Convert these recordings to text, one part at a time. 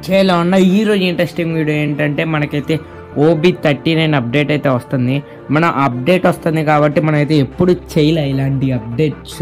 చేలో ఉన్న ఈ రోజు ఇంట్రెస్టింగ్ వీడియో ఏంటంటే మనకైతే ఓబీ థర్టీ నైన్ అప్డేట్ అయితే వస్తుంది మన అప్డేట్ వస్తుంది కాబట్టి మనమైతే ఎప్పుడు చేయలే ఇలాంటి అప్డేట్స్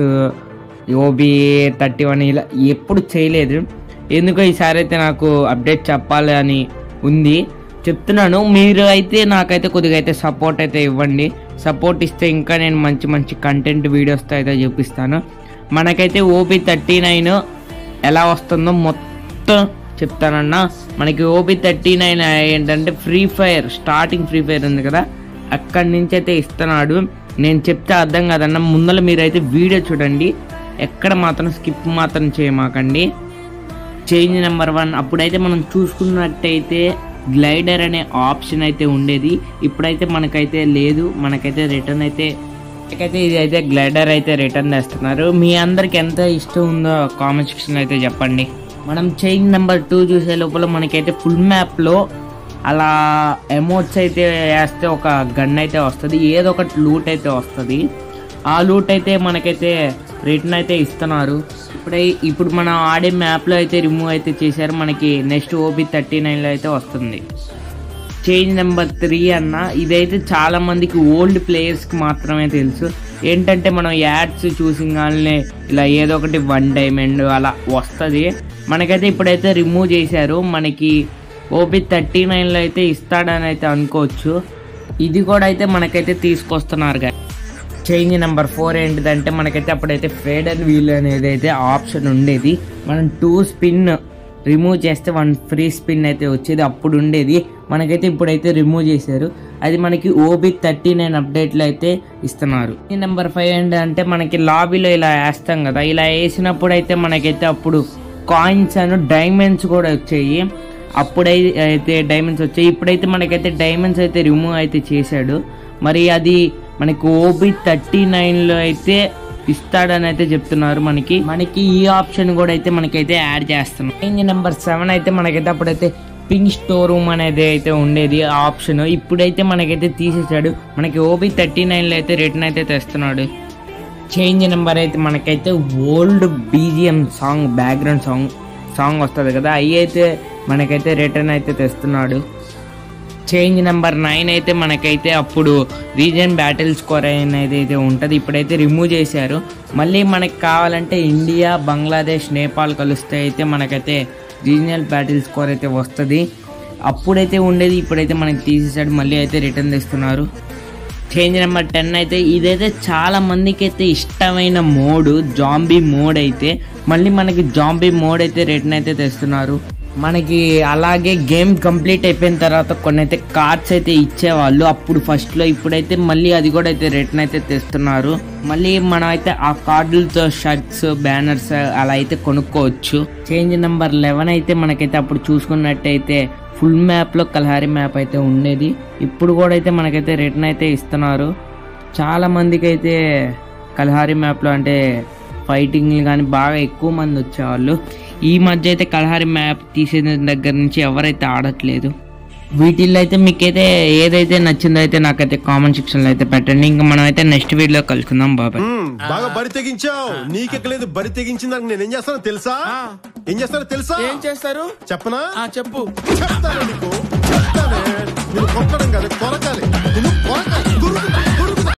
ఓబీ థర్టీ వన్ ఇలా ఎప్పుడు చేయలేదు ఎందుకో ఈసారి అయితే నాకు అప్డేట్ చెప్పాలి అని ఉంది చెప్తున్నాను మీరు అయితే నాకైతే కొద్దిగా అయితే సపోర్ట్ అయితే ఇవ్వండి సపోర్ట్ ఇస్తే ఇంకా నేను మంచి మంచి కంటెంట్ వీడియోస్తో అయితే చూపిస్తాను మనకైతే ఓబీ థర్టీ నైన్ ఎలా వస్తుందో మొత్తం చెప్తానన్నా మనకి ఓబీ థర్టీ నైన్ ఏంటంటే free fire starting free fire ఉంది కదా అక్కడి నుంచి అయితే ఇస్తున్నాడు నేను చెప్తే అర్థం కాదన్న ముందర మీరైతే వీడియో చూడండి ఎక్కడ మాత్రం స్కిప్ మాత్రం చేయమాకండి చేంజ్ నెంబర్ వన్ అప్పుడైతే మనం చూసుకున్నట్టయితే గ్లైడర్ అనే ఆప్షన్ అయితే ఉండేది ఇప్పుడైతే మనకైతే లేదు మనకైతే రిటర్న్ అయితే మనకైతే ఇది అయితే గ్లైడర్ అయితే రిటర్న్ చేస్తున్నారు మీ అందరికి ఎంత ఇష్టం ఉందో కామెంట్ సెక్షన్ అయితే చెప్పండి మనం చేంజ్ నెంబర్ టూ చూసే లోపల మనకైతే ఫుల్ మ్యాప్లో అలా ఎమోట్స్ అయితే వేస్తే ఒక గన్ అయితే వస్తుంది ఏదో ఒకటి లూట్ అయితే వస్తుంది ఆ లూట్ అయితే మనకైతే రిటర్న్ అయితే ఇస్తున్నారు ఇప్పుడే ఇప్పుడు మనం ఆడే మ్యాప్లో అయితే రిమూవ్ అయితే చేశారు మనకి నెక్స్ట్ ఓబీ థర్టీ నైన్లో అయితే వస్తుంది చేంజ్ నెంబర్ త్రీ అన్న ఇదైతే చాలా మందికి ఓల్డ్ ప్లేయర్స్కి మాత్రమే తెలుసు ఏంటంటే మనం యాడ్స్ చూసింగానే ఇలా ఏదో ఒకటి వన్ డైమండ్ అలా వస్తుంది మనకైతే ఇప్పుడైతే రిమూవ్ చేశారు మనకి ఓపీ థర్టీ నైన్లో అయితే ఇస్తాడని అయితే అనుకోవచ్చు ఇది కూడా అయితే మనకైతే తీసుకొస్తున్నారు కదా చేంజ్ నెంబర్ ఫోర్ ఏంటిదంటే మనకైతే అప్పుడైతే ఫేడ్ అండ్ వీల్ అనేది అయితే ఆప్షన్ ఉండేది మనం టూ స్పిన్ రిమూవ్ చేస్తే వన్ ఫ్రీ స్పిన్ అయితే వచ్చేది అప్పుడు ఉండేది మనకైతే ఇప్పుడైతే రిమూవ్ చేశారు అది మనకి ఓబీ థర్టీ నైన్ అప్డేట్లో అయితే ఇస్తున్నారు ఈ నెంబర్ ఫైవ్ ఏంటంటే మనకి లాబీలో ఇలా వేస్తాం కదా ఇలా వేసినప్పుడు అయితే మనకైతే అప్పుడు కాయిన్స్ అను డైమండ్స్ కూడా వచ్చాయి అప్పుడైతే అయితే డైమండ్స్ వచ్చాయి ఇప్పుడైతే మనకైతే డైమండ్స్ అయితే రిమూవ్ అయితే చేశాడు మరి అది మనకి ఓబీ థర్టీ నైన్లో అయితే ఇస్తాడని అయితే చెప్తున్నారు మనకి మనకి ఈ ఆప్షన్ కూడా అయితే మనకైతే యాడ్ చేస్తున్నాం చేంజ్ నెంబర్ సెవెన్ అయితే మనకైతే అప్పుడైతే పింక్ స్టోర్ రూమ్ అనేది అయితే ఉండేది ఆ ఆప్షన్ ఇప్పుడైతే మనకైతే తీసేసాడు మనకి ఓబీ థర్టీ నైన్లో అయితే రిటర్న్ అయితే తెస్తున్నాడు చేంజ్ నెంబర్ అయితే మనకైతే old BGM song background song song వస్తుంది కదా అవి అయితే మనకైతే రిటర్న్ అయితే తెస్తున్నాడు చేంజ్ నెంబర్ నైన్ అయితే మనకైతే అప్పుడు రీజన్ బ్యాటిల్ స్కోర్ అనేది అయితే ఉంటుంది ఇప్పుడైతే రిమూవ్ చేశారు మళ్ళీ మనకి కావాలంటే ఇండియా బంగ్లాదేశ్ నేపాల్ కలిస్తే అయితే మనకైతే రీజనల్ బ్యాటిల్ స్కోర్ అయితే వస్తుంది అప్పుడైతే ఉండేది ఇప్పుడైతే మనకి తీసేసాడు మళ్ళీ అయితే రిటర్న్ తెస్తున్నారు చేంజ్ నెంబర్ టెన్ అయితే ఇదైతే చాలా మందికి అయితే ఇష్టమైన మోడ్ జాంబీ మోడ్ అయితే మళ్ళీ మనకి జాంబీ మోడ్ అయితే రిటర్న్ అయితే తెస్తున్నారు మనకి అలాగే గేమ్ కంప్లీట్ అయిపోయిన తర్వాత కొన్ని అయితే కార్డ్స్ అయితే ఇచ్చేవాళ్ళు అప్పుడు ఫస్ట్లో ఇప్పుడైతే మళ్ళీ అది కూడా అయితే రిటర్న్ అయితే తెస్తున్నారు మళ్ళీ మనం అయితే ఆ కార్డులతో షర్ట్స్ బ్యానర్స్ అలా అయితే కొనుక్కోవచ్చు చేంజ్ నెంబర్ లెవెన్ అయితే మనకైతే అప్పుడు చూసుకున్నట్టయితే ఫుల్ మ్యాప్లో కల్హారి మ్యాప్ అయితే ఉండేది ఇప్పుడు కూడా అయితే మనకైతే రిటర్న్ అయితే ఇస్తున్నారు చాలా మందికి అయితే కల్హారి మ్యాప్లో అంటే ఫైటింగ్లు కానీ బాగా ఎక్కువ మంది వచ్చేవాళ్ళు ఈ మధ్య అయితే కల్హారి మ్యాప్ తీసిన దగ్గర నుంచి ఎవరైతే ఆడట్లేదు వీటిల్లో అయితే మీకైతే ఏదైతే నచ్చిందో అయితే నాకైతే కామెంట్ సెక్షన్లో అయితే పెట్టండి ఇంకా మనం అయితే నెక్స్ట్ వీడియోలో కలుసుకుందాం బాబాయ్ మ్మ్, బాగా బరి తెగించావు నీకెక్కలేదు బరి తెగించిందాక నేను ఏం చేస్తానో తెలుసా ఏం చేస్తానో తెలుసా ఏం చేస్తారు చెప్పనా ఆ చెప్పు చెప్తాను నీకు చెప్తానే నువ్వు కొట్టడం కాదు కొరకాలి నువ్వు కొరకాలి దురుకు